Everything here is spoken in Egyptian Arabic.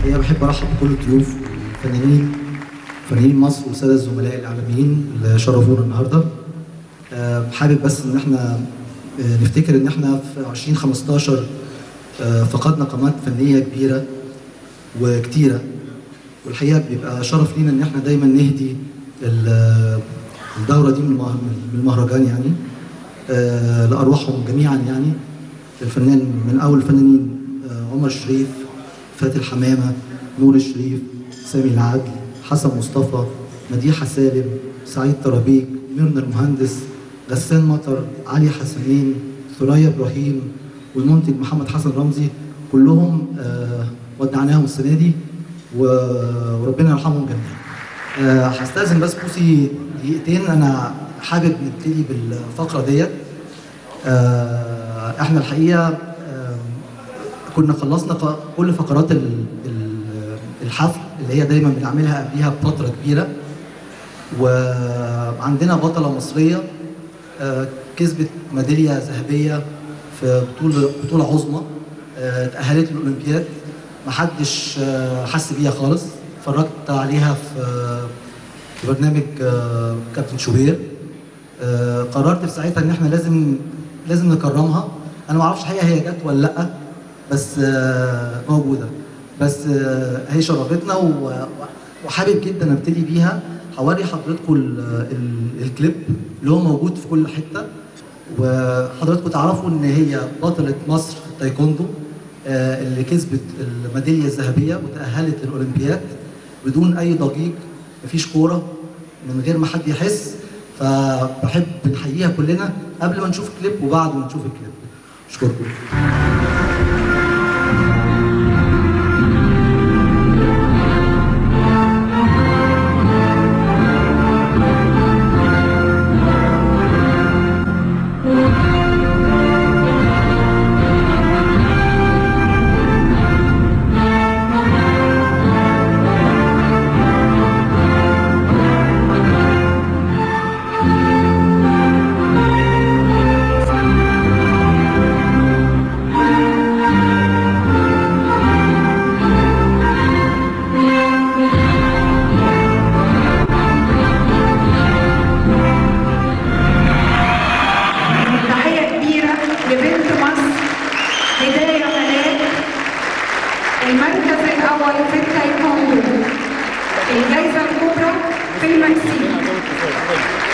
الحقيقه بحب ارحب بكل الضيوف فنانين فنانين مصر والساده الزملاء الاعلاميين اللي شرفونا النهارده آه، حابب بس ان احنا آه، نفتكر ان احنا في 2015 آه، فقدنا قامات فنيه كبيره وكتيره والحقيقه بيبقى شرف لينا ان احنا دايما نهدي ال- الدوره دي من المه- من المهرجان يعني آه، لارواحهم جميعا يعني الفنان من اول الفنانين آه، عمر الشريف فاتن حمامه نور الشريف سامي العدل حسن مصطفى مديحه سالم سعيد طرابيك ميرنا المهندس غسان مطر علي حسنين ثريا ابراهيم والمنتج محمد حسن رمزي كلهم آه، ودعناهم السنه دي و- وربنا يرحمهم جميعا. آه، هستأذن بس بوسي دقيقتين انا حابب نبتدي بالفقره ديت. آه، احنا الحقيقه آه، كنا خلصنا ق- كل فقرات ال- ال- الحفل اللي هي دايما بنعملها قبليها بفتره كبيره وعندنا بطله مصريه آه، كسبت ميداليه ذهبيه في بطوله بطوله عظمى آه، تاهلت للاولمبياد محدش آه، حس بيها خالص اتفرجت عليها في في برنامج آه، كابتن شوبير آه، قررت في ساعتها ان احنا لازم لازم نكرمها انا ما اعرفش الحقيقه هي جت ولا لا بس آه، موجوده بس آه، هي شرفتنا و- وحابب جدا ابتدي بيها هوري حضراتكم ال- ال- الكليب اللي هو موجود في كل حته وحضراتكم تعرفوا ان هي بطله مصر في التايكوندو آه، اللي كسبت الميداليه الذهبيه وتاهلت للاولمبياد بدون اي ضجيج مفيش كوره من غير ما حد يحس فبحب نحييها كلنا قبل ما نشوف الكليب وبعد ما نشوف الكليب اشكركم تحية كبيرة لبنت مصر هداية ملاك المركز الأول في التايكوندو الجائزة الكبرى في المكسيك